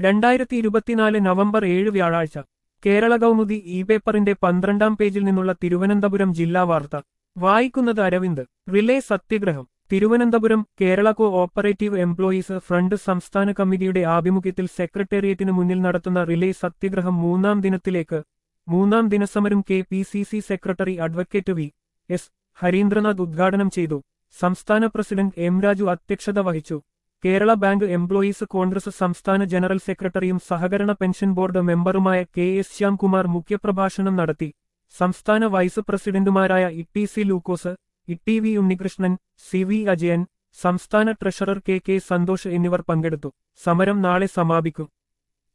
രണ്ടായിരത്തി ഇരുപത്തിനാല് നവംബർ ഏഴ് വ്യാഴാഴ്ച കേരള കൗമുദി ഇ പേപ്പറിന്റെ പന്ത്രണ്ടാം പേജിൽ നിന്നുള്ള തിരുവനന്തപുരം ജില്ലാ വാർത്ത വായിക്കുന്നത് അരവിന്ദ് റിലേ സത്യഗ്രഹം Thiruvananthapuram Kerala co operative employees front സംസ്ഥാന കമ്മിറ്റിയുടെ ആഭിമുഖ്യത്തിൽ സെക്രട്ടേറിയറ്റിന് മുന്നിൽ നടത്തുന്ന റിലേ സത്യഗ്രഹം മൂന്നാം ദിനത്തിലേക്ക് മൂന്നാം ദിനസമരം K P C C secretary advocate V S Harindranath ഉദ്ഘാടനം ചെയ്തു സംസ്ഥാന പ്രസിഡന്റ് എം രാജു അധ്യക്ഷത വഹിച്ചു കേരള ബാങ്ക് എംപ്ലോയീസ് കോൺഗ്രസ് സംസ്ഥാന ജനറൽ സെക്രട്ടറിയും സഹകരണ പെൻഷൻ ബോർഡ് മെമ്പറുമായ കെ എസ് ശ്യാംകുമാർ മുഖ്യപ്രഭാഷണം നടത്തി സംസ്ഥാന വൈസ് പ്രസിഡന്റുമാരായ E C Lukose E V Unnikrishnan C V Ajayan സംസ്ഥാന ട്രഷറർ കെ കെ സന്തോഷ് എന്നിവർ പങ്കെടുത്തു സമരം നാളെ സമാപിക്കും